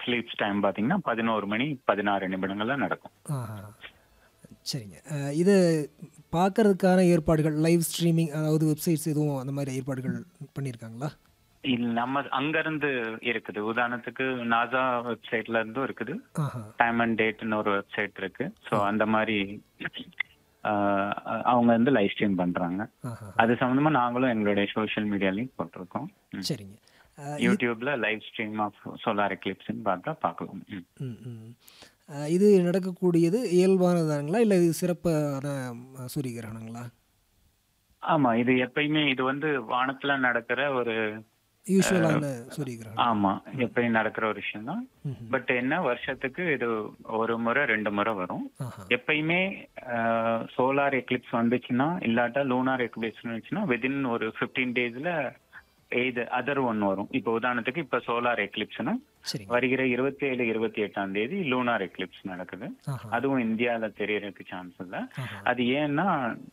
Eclipse time பாத்தீங்கன்னா பதினோரு மணி பதினாறு நிமிடங்கள்ல நடக்கும் ஆஹா சரிங்க அஹ், இது பார்க்கறதுக்கான ஏற்பாடுகள் லைவ் ஸ்ட்ரீமிங் அதாவது வெப்சைட்ஸ் எதுவும் அந்த மாதிரி ஏற்பாடுகள் பண்ணியிருக்காங்களா இல்ல நம்ம அங்க இருந்து இருக்குது உதாரணத்துக்கு நாசா வெப்சைட்ல இருந்தும் இருக்குது ஆஹா டைம் அண்ட் டேட்னு ஒரு வெப்சைட் இருக்கு ஸோ அந்த மாதிரி ஆஹ், அவங்க வந்து லைவ் ஸ்ட்ரீம் பண்றாங்க ஆஹா அது சம்பந்தமா நாங்களும் எங்களுடைய சோஷியல் மீடியாலையும் போட்டிருக்கோம் ம். சரிங்க அஹ், யூடியூப்ல லைவ் ஸ்ட்ரீம் ஆஃப் சோலார் எக்லிப்ஸ்ன்னு பார்த்தா பார்க்கலாம் ம். ம், ம். அஹ், இது நடக்கக்கூடியது இயல்பானதாங்களா இல்லை இது சிறப்பான அஹ், சூரிய கிரகணங்களா ஆமா இது எப்பயுமே இது வந்து வானத்துல நடக்கிற ஒரு யூஸ்வலான சூரிய கிரகணம் ஆமா எப்பயும் நடக்கிற ஒரு விஷயம் தான் ம்ஹும். பட் என்ன வருஷத்துக்கு இது ஒரு முறை ரெண்டு முறை வரும் ஆஹா எப்பயுமே சோலார் எக்லிப்ஸ் வந்துச்சுன்னா இல்லாட்டா லூனார் எக்லிப்ஸ் வந்துச்சுன்னா விதின் ஒரு ஃபிஃப்டீன் டேஸ்ல இது அதர் ஒன் வரும் இப்போ உதாரணத்துக்கு இப்ப சோலார் எக்லிப்ஸ்னா சரிங்க வருகிற இருபத்தி ஏழு இருபத்தி எட்டாம் தேதி லூனார் எக்லிப்ஸ் நடக்குது ஆஹா அதுவும் இந்தியால தெரியறதுக்கு சான்ஸ் இல்ல ஆஹா அது ஏன்னா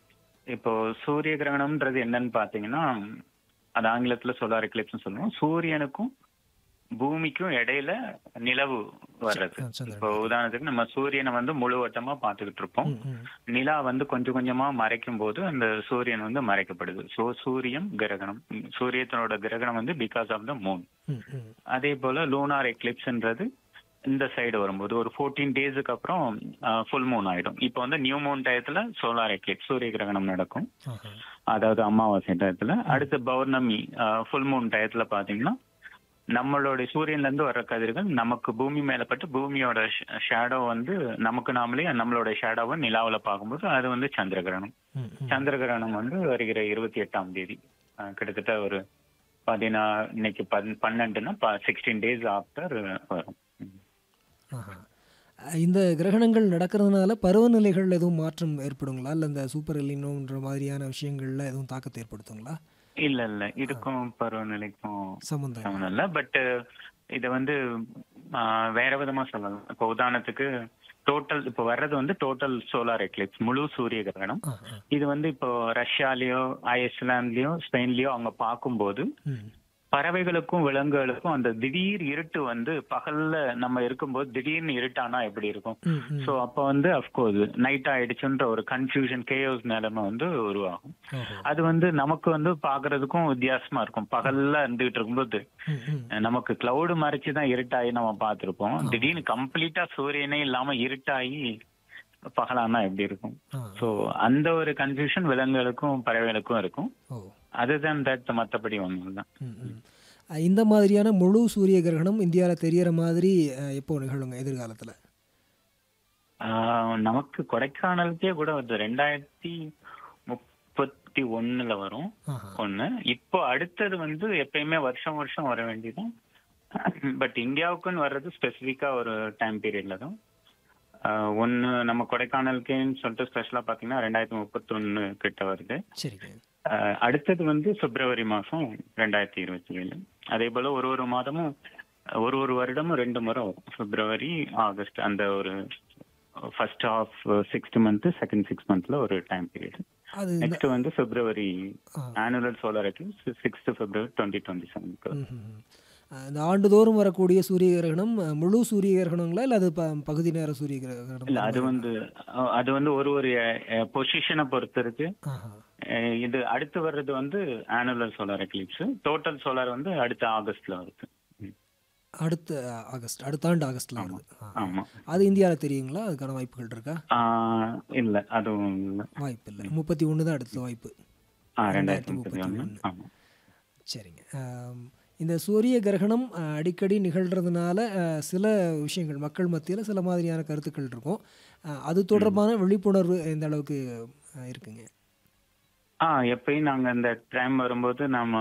இப்போ சூரிய கிரகணம்ன்றது என்னன்னு பாத்தீங்கன்னா அது ஆங்கிலத்துல சோலார் எக்லிப்ஸ் சொல்லுவோம் சூரியனுக்கும் பூமிக்கும் இடையில நிலவு வர்றது ஆ, சந்திரன். இப்போ உதாரணத்துக்கு நம்ம சூரியனை வந்து முழு வட்டமா பாத்துக்கிட்டு இருப்போம் ம், ம். நிலா வந்து கொஞ்சம் கொஞ்சமா மறைக்கும் போது அந்த சூரியன் வந்து மறைக்கப்படுது சோ சூரியன் கிரகணம் ம், சூரியத்தனோட கிரகணம் வந்து பிகாஸ் ஆஃப் த மூன் ம், ம். அதே போல லூனார் எக்லிப்ஸ்ன்றது இந்த சைடு வரும்போது ஒரு ஃபோர்டீன் டேஸுக்கு அப்புறம் ஃபுல் மூன் ஆயிடும் இப்போ வந்து நியூ மூன் டயத்துல சோலார் எக்லிப்ஸ் சூரிய கிரகணம் நடக்கும் ஆஹா அதாவது அமாவாசை டயத்துல அடுத்து பௌர்ணமி ஃபுல் மூன் டயத்துல பாத்தீங்கன்னா நம்மளோட சூரியன்ல இருந்து வர்ற கதிர்கள் நமக்கு பூமி மேல பட்டு பூமியோட ஷேடோ வந்து நமக்கு நாமளே நம்மளோட ஷேடோவை நிலாவுல பார்க்கும்போது அது வந்து சந்திர கிரகணம் ம், ம். சந்திர கிரகணம் வந்து வருகிற இருபத்தி எட்டாம் தேதி அஹ், கிட்டத்தட்ட ஒரு பதினா இன்னைக்கு பன்- பன்னெண்டுன்னா சிக்ஸ்டீன் டேஸ் ஆஃப்டர் வரும் ம். ஆஹா. அஹ் இந்த கிரகணங்கள் நடக்கிறதுனால பருவநிலைகள் எதுவும் மாற்றம் ஏற்படுங்களா இல்லை இந்த சூப்பர் எலினோன்ற மாதிரியான விஷயங்கள்ல எதுவும் தாக்கத்தை ஏற்படுத்துங்களா இல்ல இல்ல இதுக்கும் பருவநிலைக்கும் சம்பந்தம் சம்மந்தம் இல்ல பட் இத வந்து ஆஹ், வேற விதமா சொல்லலாம் இப்போ உதாரணத்துக்கு டோட்டல் இப்போ வர்றது வந்து டோட்டல் சோலார் எக்லிப்ஸ் முழு சூரிய கிரகணம் ஆ, ஆ. இது வந்து இப்போ ரஷ்யாலயோ ஐஸ்லாண்ட்லயோ ஸ்பெயின்லயோ அவங்க பார்க்கும்போது ம். பறவைகளுக்கும் விலங்குகளுக்கும் அந்த திடீர் இருட்டு வந்து பகல்ல நம்ம இருக்கும்போது திடீர்னு இருட்டானா எப்படி இருக்கும் ம், ம். சோ அப்ப வந்து அஃப்கோர்ஸ் நைட் ஆயிடுச்சுன்ற ஒரு கன்ஃபியூஷன் கேயோஸ் நிலைமை வந்து உருவாகும் ஓஹோ. அது வந்து நமக்கு வந்து பாக்குறதுக்கும் வித்தியாசமா இருக்கும் பகல்ல இருந்துகிட்டு இருக்கும்போது ம், ம். நமக்கு கிளவுடு மறைச்சு தான் இருட்டாகி நம்ம பார்த்திருப்போம் திடீர்னு கம்ப்ளீட்டா சூரியனே இல்லாம இருட்டாகி பகலானா எப்படி இருக்கும் ஆ. சோ அந்த ஒரு கன்ஃபியூஷன் விலங்குகளுக்கும் பறவைகளுக்கும் இருக்கும் ஓ அதுதான் தட் மத்தபடி ஒண்ணும் தான் ம், ம். அஹ் இந்த மாதிரியான முழு சூரிய கிரகணம் இந்தியாவில் தெரியற மாதிரி அஹ், எப்போ நிகழுங்க எதிர்காலத்தில் ஆஹ் நமக்கு கொடைக்கானலுக்கே கூட வந்து ரெண்டாயிரத்தி முப்பத்தி ஒண்ணுல வரும் ஆஹா ஒண்ணு இப்போ அடுத்தது வந்து எப்பயுமே வருஷம் வருஷம் வர வேண்டியதும் பட் இந்தியாவுக்குன்னு வர்றது ஸ்பெசிஃபிக்கா ஒரு டைம் பீரியட்ல தான் ஆஹ் ஒண்ணு நம்ம கொடைக்கானலுக்கேன்னு சொல்லிட்டு ஸ்பெஷலா பாத்தீங்கன்னா ரெண்டாயிரத்தி முப்பத்தொன்னு கிட்ட வருது சரிங்க ஆஹ் அடுத்தது வந்து பிப்ரவரி மாசம் ரெண்டாயிரத்தி இருபத்தி ஏழு அதே போல ஒரு ஒரு மாதமும் ஒரு ஒரு வருடமும் ரெண்டு முறை வரும் பிப்ரவரி ஆகஸ்ட் அந்த ஒரு first of sixth month second six மந்த்ல ஒரு டைம் பீரியட் அது இந்த நெக்ஸ்ட் வந்து பிப்ரவரி ஆ. Annual solar eclipse sixth February twenty twenty செவனுக்கு ம், ம், ம். அஹ் இந்த ஆண்டுதோறும் வரக்கூடிய சூரிய கிரகணம் அஹ், முழு சூரிய கிரகணங்களா இல்லை அது ப பகுதி நேர சூரிய கிரகணம் இல்ல அது வந்து அஹ், அது வந்து ஒரு ஒரு பொசிஷனை பொறுத்து இருக்கு ஆஹா அஹ், இது அடுத்து வர்றது வந்து annual solar eclipse total solar வந்து அடுத்த ஆகஸ்ட்ல வருது ம். அடுத்த அஹ், ஆகஸ்ட் அடுத்த ஆண்டு ஆகஸ்ட்ல வருது ஆ. ஆமா அது இந்தியாவில் தெரியுங்களா அதுக்கான வாய்ப்புகள் இருக்கா ஆஹ், இல்ல அதுவும் இல்ல வாய்ப்பு இல்லை முப்பத்தி ஒன்று தான் அடுத்த வாய்ப்பு ஆஹ், ரெண்டாயிரத்தி முப்பத்தி ஒண்ணு ஆமா சரிங்க ஆம், இந்த சூரிய கிரகணம் அஹ், அடிக்கடி நிகழ்கிறதுனால அஹ், சில விஷயங்கள் மக்கள் மத்தியில் சில மாதிரியான கருத்துக்கள் இருக்கும் அஹ், அது தொடர்பான விழிப்புணர்வு எந்த அளவுக்கு அஹ், இருக்குங்க ஆ எப்பயும் நாங்க இந்த டைம் வரும்போது நாம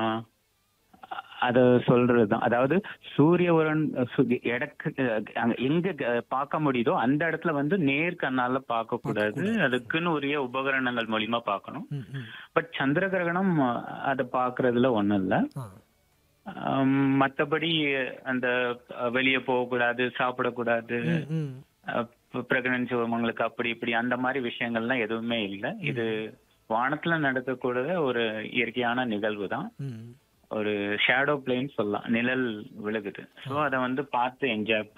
அத சொல்றதுதான் அதாவது சூரிய உரன் எடக்கு அங்க எங்க க- பார்க்க முடியுதோ அந்த இடத்துல வந்து நேர் கண்ணால பார்க்க கூடாது அதுக்குன்னு உரிய உபகரணங்கள் மூலியமா பார்க்கணும் ம் ம் பட் சந்திர கிரகணம் அதை பார்க்கறதுல ஒண்ணும் இல்ல ஆ ஆம், மத்தபடி அந்த வெளியே போகக்கூடாது சாப்பிடக்கூடாது ம் ம் பிரெக்னன்சி உமங்களுக்கு அப்படி இப்படி அந்த மாதிரி விஷயங்கள்லாம் எதுவுமே இல்லை இது வானத்துல நடக்கக்கூடிய ஒரு இயற்கையான நிகழ்வு தான் ம் ஒரு ஷேடோ பிளேன் சொல்லலாம் நிழல் விழுகுது ஸோ அதை வந்து பார்த்து என்ஜாய்